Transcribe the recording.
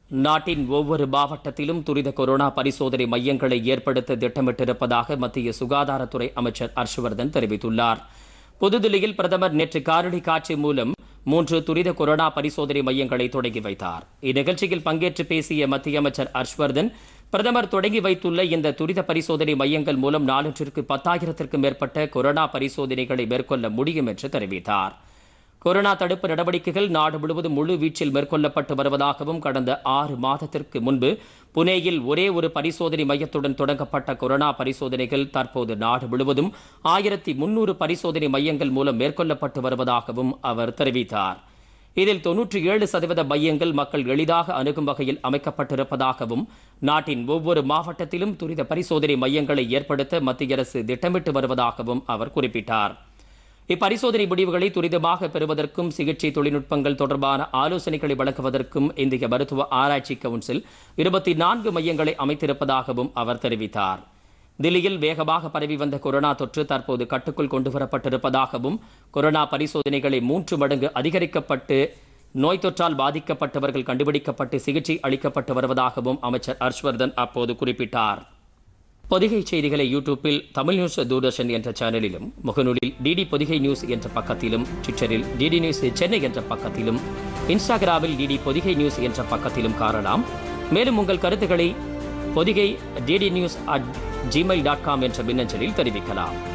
நாட்டின் ஒவ்வொரு மாவட்டத்திலும் துரித கொரோனா பரிசோதனை மையங்களை ஏற்படுத்த திட்டமிட்டிருப்பதாக மத்திய சுகாதாரத்துறை அமைச்சர் ஹர்ஷ்வர்தன் தெரிவித்துள்ளார் புதுதில்லியில் பிரதமர் நேற்று காணொலி காட்சி மூலம் மூன்று துரித கொரோனா பரிசோதனை மையங்களை தொடங்கி வைத்தார் இந்நிகழ்ச்சியில் பங்கேற்று பேசிய மத்திய அமைச்சர் ஹர்ஷ்வர்தன் பிரதமர் தொடங்கி வைத்துள்ள இந்த துரித பரிசோதனை மையங்கள் மூலம் நாளொன்றிற்கு பத்தாயிரத்திற்கும் மேற்பட்ட கொரோனா பரிசோதனைகளை மேற்கொள்ள முடியும் என்று தெரிவித்தார் கொரோனா தடுப்பு நடவடிக்கைகள் நாடு முழுவதும் முழு வீச்சில் மேற்கொள்ளப்பட்டு வருவதாகவும் கடந்த ஆறு மாதத்திற்கு முன்பு புனேயில் ஒரே ஒரு பரிசோதனை மையத்துடன் தொடங்கப்பட்ட கொரோனா பரிசோதனைகள் தற்போது நாடு முழுவதும் ஆயிரத்தி முன்னூறு பரிசோதனை மையங்கள் மூலம் மேற்கொள்ளப்பட்டு வருவதாகவும் அவர் தெரிவித்தார் இதில் தொன்னூற்றி ஏழு சதவீத மையங்கள் மக்கள் எளிதாக அணுகும் வகையில் அமைக்கப்பட்டிருப்பதாகவும் நாட்டின் ஒவ்வொரு மாவட்டத்திலும் துரித பரிசோதனை மையங்களை ஏற்படுத்த மத்திய அரசு திட்டமிட்டு வருவதாகவும் அவர் குறிப்பிட்டார் இப்பரிசோதனை முடிவுகளை துரிதமாக பெறுவதற்கும் சிகிச்சை தொழில்நுட்பங்கள் தொடர்பான ஆலோசனைகளை வழங்குவதற்கும் இந்திய மருத்துவ ஆராய்ச்சி கவுன்சில் இருபத்தி நான்கு மையங்களை அமைத்திருப்பதாகவும் அவர் தெரிவித்தார் தில்லியில் வேகமாக பரவி வந்த கொரோனா தொற்று தற்போது கட்டுக்குள் கொண்டுவரப்பட்டிருப்பதாகவும் கொரோனா பரிசோதனைகளை மூன்று மடங்கு அதிகரிக்கப்பட்டு நோய் தொற்றால் பாதிக்கப்பட்டவர்கள் கண்டுபிடிக்கப்பட்டு சிகிச்சை அளிக்கப்பட்டு வருவதாகவும் அமைச்சர் ஹர்ஷ்வர்தன் அப்போது குறிப்பிட்டார் பொதிகை செய்திகளை யூடியூப்பில் தமிழ் நியூஸ் தூர்தர்ஷன் என்ற சேனலிலும் முகநூலில் டிடி பொதிகை நியூஸ் என்ற பக்கத்திலும் ட்விட்டரில் டிடி நியூஸ் சென்னை என்ற பக்கத்திலும் இன்ஸ்டாகிராமில் டிடி பொதிகை நியூஸ் என்ற பக்கத்திலும் காணலாம் மேலும் உங்கள் கருத்துக்களை Podhigai DD news at Gmail dot com என்ற மின்னஞ்சலில் தெரிவிக்கலாம்